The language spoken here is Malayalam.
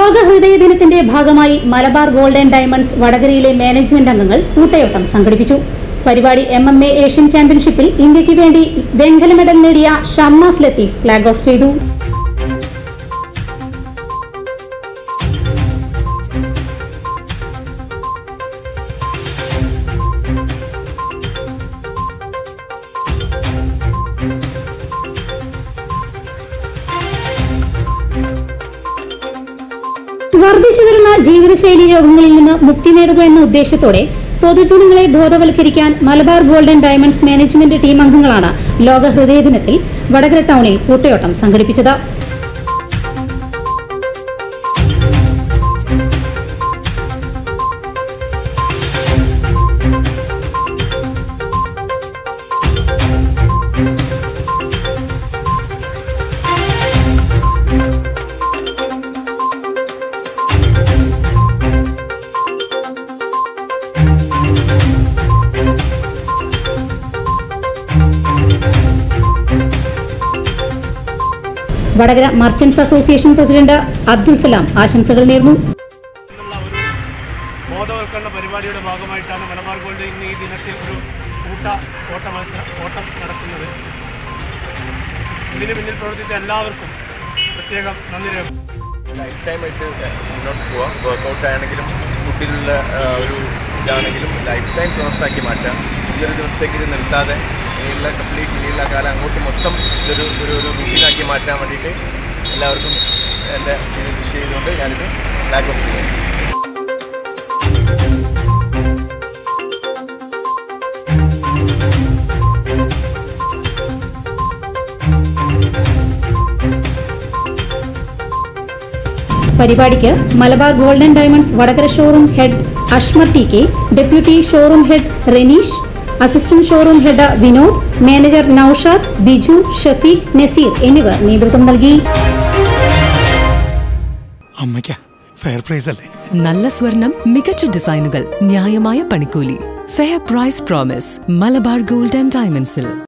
ലോക ഹൃദയ ദിനത്തിന്റെ ഭാഗമായി മലബാർ ഗോൾഡൻ ഡയമണ്ട്സ് വടകരയിലെ മാനേജ്മെന്റ് അംഗങ്ങൾ കൂട്ടയോട്ടം സംഘടിപ്പിച്ചു പരിപാടി എം എം എ ഏഷ്യൻ ചാമ്പ്യൻഷിപ്പിൽ ഇന്ത്യക്ക് വേണ്ടി വെങ്കല മെഡൽ നേടിയ ഷമ്മാസ് ലത്തീഫ് ഫ്ളാഗ് ഓഫ് ചെയ്തു വർദ്ധിച്ചുവരുന്ന ജീവിതശൈലി രോഗങ്ങളിൽ നിന്ന് മുക്തി നേടുക എന്ന ഉദ്ദേശത്തോടെ പൊതുജനങ്ങളെ ബോധവൽക്കരിക്കാൻ Malabar golden diamonds management team അംഗങ്ങളാണ് ലോക ഹൃദയ ദിനത്തിൽ വടകര ടൗണിൽ കൂട്ടയോട്ടം സംഘടിപ്പിച്ചത് Vadakara merchants association president Abdul Salam ആശംസകൾ നേർന്നു എന്നുള്ള ഒരു ബോധവൽക്കരണ പരിപാടിയുടെ ഭാഗമായിട്ടാണ് മലബാർ ഗോൾഡ് ഇന്ന് ഈ ദിനത്തിൽ ഒരു കൂട്ട ഓട്ട മത്സരം ഓട്ടം നടത്തുന്നത് ഇതിന് പിന്നിൽ പ്രവർത്തിച്ച എല്ലാവർക്കും പ്രത്യേകം നന്ദി രേഖ ലൈഫ് ടൈം ആയിട്ട് മുന്നോട്ട് പോവാം വർക്കൗട്ട് ആണെങ്കിലും ഫുഡിലുള്ള ആ, ഒരു ഇതാണെങ്കിലും ലൈഫ് ടൈം പ്രോസസ് ആക്കി മാറ്റാം ഇതൊരു ദിവസത്തേക്ക് ഇത് നിർത്താതെ ഇനിയുള്ള കംപ്ലീറ്റ് ഇനിയുള്ള കാലം അങ്ങോട്ട് മൊത്തം ഇതൊരു ഒരു ഒരു റുട്ടീനാക്കി മാറ്റാൻ വേണ്ടിയിട്ട് എല്ലാവർക്കും എൻ്റെ ഇത് വിഷ് ചെയ്തുകൊണ്ട് ഞാനിത് ലാക്ക് ഓഫ് ചെയ്യാം പരിപാടിക്ക് Malabar golden diamonds Vadakara showroom head Ashmar T K deputy showroom head Renish assistant showroom head Vinod manager Noushad Biju Shafeeq Nazeer എന്നിവർ നേതൃത്വം നൽകി അമ്മയ്ക്ക ഫെയർ പ്രൈസ് അല്ലേ നല്ല സ്വർണം മികച്ച ഡിസൈനുകൾ ന്യായമായ പണിക്കൂലി fair price promise Malabar gold and ഡയമണ്ട്സിൽ